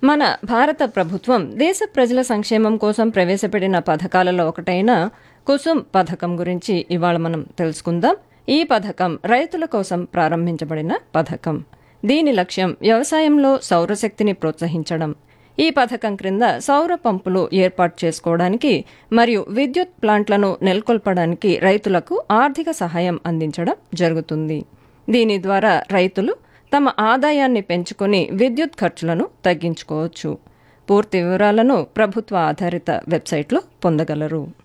మన భారత ప్రభుత్వం దేశ ప్రజల సంక్షేమం కోసం ప్రవేశపెట్టిన పథకాలలో ఒకటైన కుసుమ్ పథకం గురించి ఇవాళ మనం తెలుసుకుందాం ఈ పథకం రైతుల కోసం ప్రారంభించబడిన పథకం దీని లక్ష్యం వ్యవసాయంలో సౌరశక్తిని ప్రోత్సహించడం ఈ పథకం క్రింద సౌర పంపులు ఏర్పాటు చేసుకోవడానికి మరియు విద్యుత్ ప్లాంట్లను నెలకొల్పడానికి రైతులకు ఆర్థిక సహాయం అందించడం జరుగుతుంది దీని ద్వారా రైతులు తమ ఆదాయాన్ని పెంచుకొని విద్యుత్ ఖర్చులను తగ్గించుకోవచ్చు పూర్తి వివరాలను ప్రభుత్వ ఆధారిత వెబ్సైట్లో పొందగలరు